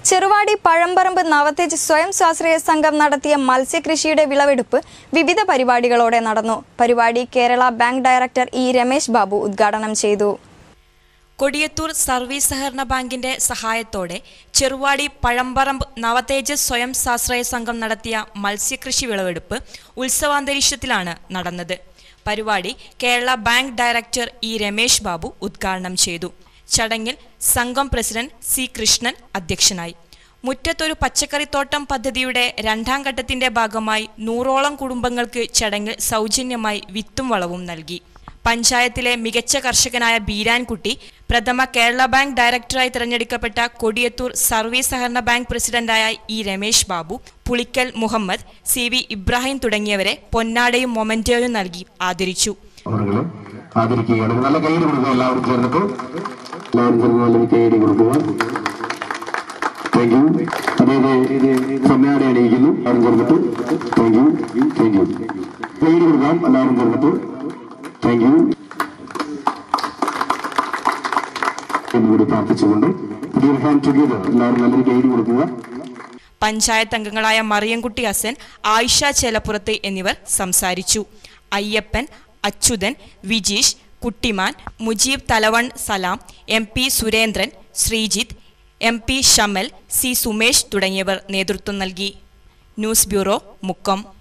ചെറുവാടി പഴമ്പറമ്പ് നവതേജ് സ്വയം സ്വാശ്രയ സംഘം നടത്തിയ മത്സ്യകൃഷിയുടെ വിളവെടുപ്പ് വിവിധ പരിപാടികളോടെ നടന്നു പരിപാടി Kerala bank director E Ramesh Babu ഉദ്ഘാടനം ചെയ്തു കൊടിയത്തൂർ സർവീസ് സഹകരണ ബാങ്കിന്റെ സഹായത്തോടെ ചെറുവാടി പഴമ്പറമ്പ് നവതേജസ് സ്വയം സ്വാശ്രയ സംഘം നടത്തിയ മത്സ്യകൃഷി വിളവെടുപ്പ് ഉത്സവാന്തരീക്ഷത്തിലാണ് നടന്നത് പരിപാടി Kerala bank director E Ramesh Babu ഉദ്ഘാടനം ചെയ്തു ചടങ്ങിൽ സംഘം പ്രസിഡന്റ് സി കൃഷ്ണൻ അധ്യക്ഷനായി മുറ്റത്തൊരു പച്ചക്കറിത്തോട്ടം പദ്ധതിയുടെ രണ്ടാം ഘട്ടത്തിന്റെ ഭാഗമായി നൂറോളം കുടുംബങ്ങൾക്ക് ചടങ്ങിൽ സൗജന്യമായി വിത്തും വളവും നൽകി പഞ്ചായത്തിലെ മികച്ച കർഷകനായ ബീരാൻകുട്ടി പ്രഥമ കേരള ബാങ്ക് ഡയറക്ടറായി തിരഞ്ഞെടുക്കപ്പെട്ട കൊടിയത്തൂർ സർവീസ് സഹകരണ ബാങ്ക് പ്രസിഡന്റായ E Ramesh Babu Pulikkal Muhammad C V Ibrahim തുടങ്ങിയവരെ പൊന്നാടയും മൊമന്റോയും നൽകി ആദരിച്ചു അവരുകളെ ആദരിക്കുകയാണ് നല്ല കൈയ്യടി കൊടുക്കുക എല്ലാവരും ചേർന്നിട്ട് എല്ലാവരും ചേർന്ന് നല്ലൊരു കൈയ്യടി കൊടുക്കുക താങ്ക് യു അതേത് സമ്മേളനം അണിയിക്കുന്നു എല്ലാവരും ചേർന്നിട്ട് താങ്ക് യു താങ്ക് യു കൈയ്യടി കൊടുക്കാം എല്ലാവരും ചേർന്നിട്ട് താങ്ക് യു എന്നുകൂടി പ്രാർത്ഥിച്ചുകൊണ്ട് പുതിയ ഹാൻഡ് ടുഗദർ എല്ലാവരും നല്ലൊരു കൈയ്യടി കൊടുക്കുക പഞ്ചായത്ത് അംഗങ്ങളായ മറിയംകുട്ടി ഹസൻ ആയിഷ ചേലപ്പുറത്ത് എന്നിവർ സംസാരിച്ചു Ayyappan Achuthan Vijeesh Kuttiman Mujeeb Thalavan Salam M P Surendran Sreejith M P Shamal C Sumesh തുടങ്ങിയവർ നേതൃത്വം നൽകി ന്യൂസ് ബ്യൂറോ മുക്കം